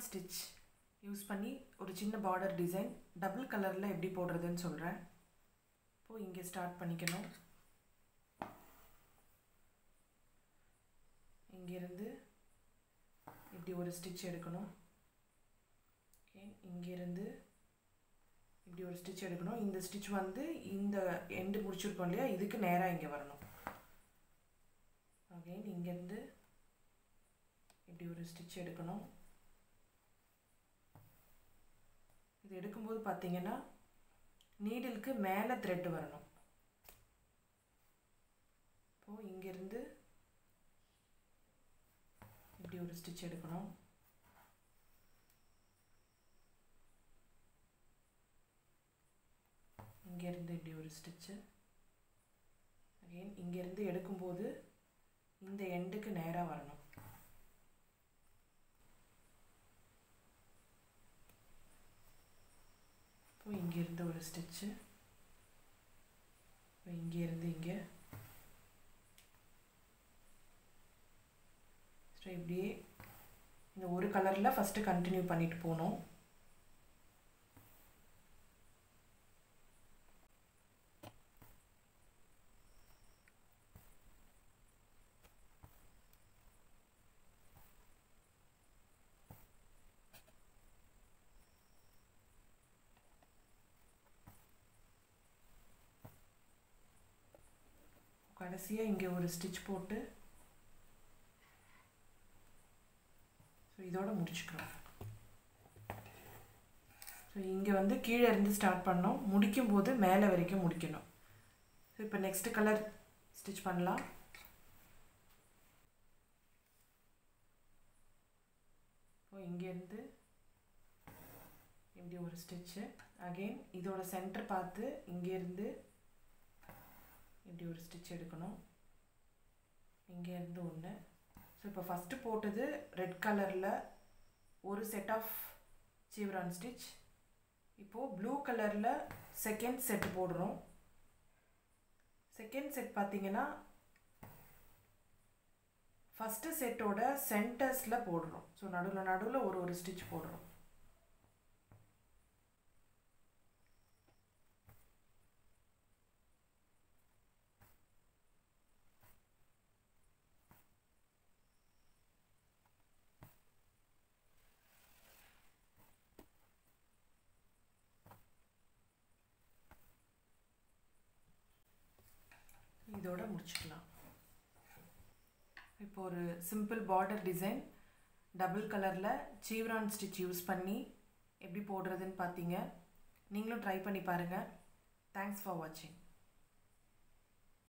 stitch use பண்ணி ஒரு சின்ன பார்டர் டிசைன் டபுள் கலரில் எப்படி போடுறதுன்னு சொல்கிறேன் இப்போது இங்கே ஸ்டார்ட் பண்ணிக்கணும் இங்கேருந்து இப்படி ஒரு ஸ்டிச் எடுக்கணும் ஓகே இங்கேருந்து இப்படி ஒரு ஸ்டிச் எடுக்கணும் இந்த ஸ்டிச் வந்து இந்த எண்டு முடிச்சிருக்கோம் இல்லையா இதுக்கு நேராக இங்கே வரணும் அகைன் இங்கேருந்து இப்படி ஒரு ஸ்டிச் எடுக்கணும் இது எடுக்கும்போது பார்த்தீங்கன்னா நீடிலுக்கு மேலே த்ரெட் வரணும் இப்போது இங்கேருந்து இப்படி ஒரு ஸ்டிச் எடுக்கணும் இங்கேருந்து இப்படி ஒரு ஸ்டிச்சு அகெயின் இங்கேருந்து எடுக்கும்போது இந்த எண்டுக்கு நேராக வரணும் இப்போ இங்கேருந்து ஒரு ஸ்டிச்சு இப்போ இங்கேருந்து இங்கே ஸோ இப்படியே இந்த ஒரு கலரில் ஃபஸ்ட்டு கண்டினியூ பண்ணிட்டு போகணும் கடைசியாக இங்கே ஒரு ஸ்டிச் போட்டு ஸோ இதோட முடிச்சுக்கிறோம் ஸோ இங்கே வந்து கீழே இருந்து ஸ்டார்ட் பண்ணோம் முடிக்கும்போது மேலே வரைக்கும் முடிக்கணும் ஸோ இப்போ நெக்ஸ்ட் கலர் ஸ்டிச் பண்ணலாம் இப்போ இங்கேருந்து இப்படி ஒரு ஸ்டிச்சு அகெயின் இதோட சென்டர் பார்த்து இங்கேருந்து இப்படி ஒரு ஸ்டிச் எடுக்கணும் இங்கேருந்து ஒன்று ஸோ இப்போ ஃபஸ்ட்டு போட்டது ரெட் கலரில் ஒரு செட் ஆஃப் சீவரான் ஸ்டிச் இப்போது ப்ளூ கலரில் செகண்ட் செட் போடுறோம் செகண்ட் செட் பார்த்தீங்கன்னா ஃபஸ்ட்டு செட்டோட சென்டர்ஸில் போடுறோம் ஸோ நடுவில் நடுவில் ஒரு ஒரு ஸ்டிச் போடுறோம் இதோட முடிச்சுக்கலாம் இப்போ ஒரு சிம்பிள் பார்டர் டிசைன் டபுள் கலரில் சீவ்ரான் ஸ்டிச் யூஸ் பண்ணி எப்படி போடுறதுன்னு பார்த்தீங்க நீங்களும் ட்ரை பண்ணி பாருங்கள் தேங்க்ஸ் ஃபார் வாட்சிங்